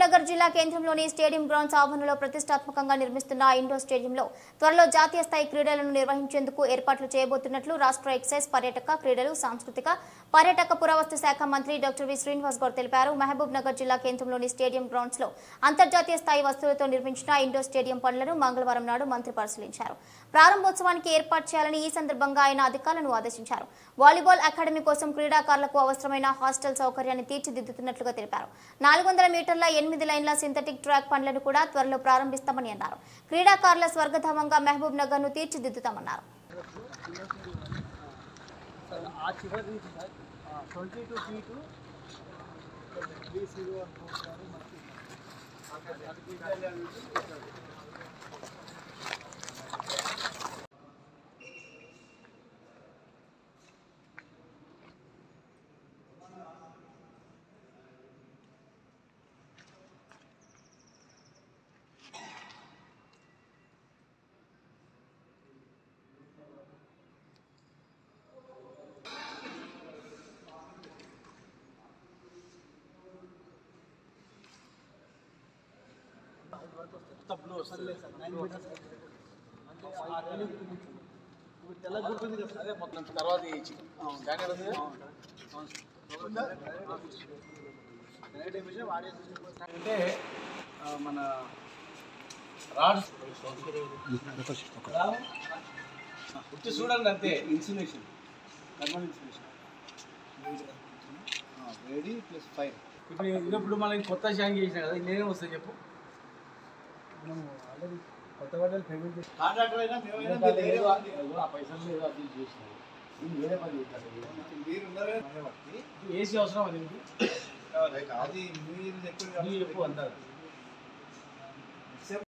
నగర్ జిల్లా కేంద్రంలోని stadium grounds ఆవరణలో ప్రతిష్టాత్మకంగా నిర్మిస్తున్న ఇండోర్ స్టేడియంలో త్వరలో జాతీయ స్థాయి క్రీడలను నిర్వహించేందుకు ఏర్పాట్లు చేయబోతున్నట్లు రాష్ట్ర ఎక్సైజ్ పర్యాటక క్రీడలు సాంస్కృతిక పర్యాటక పురావస్తు శాఖ మంత్రి డాక్టర్ వి శ్రీనివాస్ గౌడ్ తెలిపారు మహబూబ్ నగర్ జిల్లా కేంద్రంలోని స్టేడియం గ్రౌండ్స్ లో అంతర్జాతీయ స్థాయి వస్తువులతో నిర్మించిన ఇండోర్ స్టేడియం పనులను మంగళవారం నాడు మంత్రి పరిశీలించారు ప్రారంభోత్సవానికి ఏర్పాటు చేయాలని ఈ సందర్భంగా ఆయన అధికారులను ఆదేశించారు వాలీబాల్ అకాడమీ కోసం క్రీడాకారులకు అవసరమైన హాస్టల్ సౌకర్యాన్ని తీర్చిదిద్దుతున్నట్లుగా తెలిపారు నాలుగు వందల మీటర్ల ఎనిమిది లైన్ల సింథటిక్ ట్రాక్ పనులను కూడా త్వరలో ప్రారంభిస్తామని అన్నారు క్రీడాకారుల స్వర్గధామంగా మహబూబ్ నగర్ ను తీర్చిదిద్దుతామన్నారు ఆ చివరి నుంచి sir twenty two feet three zero అనుకుంటున్నారు మనకి అక్కడ అది విద్యాలయం నుంచి ఇక్కడ. తప్పుడు వస్తుంది నైన్ మీటర్స్ అంటే ఆ రైలింగ్ ఇప్పుడు తెల్ల గుర్తుంది కదా అదే మొత్తం తర్వాత ఇచ్చి స్కానర్ ఉంది నైట్ ఏమిషన్ వాడేసి అంటే ఆ, మన రాడ్స్ ఉత్తి చూడండి అంతే ఇన్సులేషన్ థర్మల్ ఇన్సులేషన్ వేడి ప్లస్ ఫైర్ ఇప్పుడు ఇప్పుడు మళ్ళీ కొత్త షాంగ్ చేసిన కదా నేనే వస్తాయి చెప్పు మనం ఆల్రెడీ కొత్త బట్టలు పేమెంట్ చేసి కాంట్రాక్టర్ అయినా మేమైనా మీరు వేరే వాళ్ళు- ఆ పైసలు లేదు అది చేసినావు నేను వేరే పని చేస్తాను మీరు ఉన్నారు ఏసీ అవసరం అది అది మీరు చెప్పారు నువ్వు చెప్పు అంటారు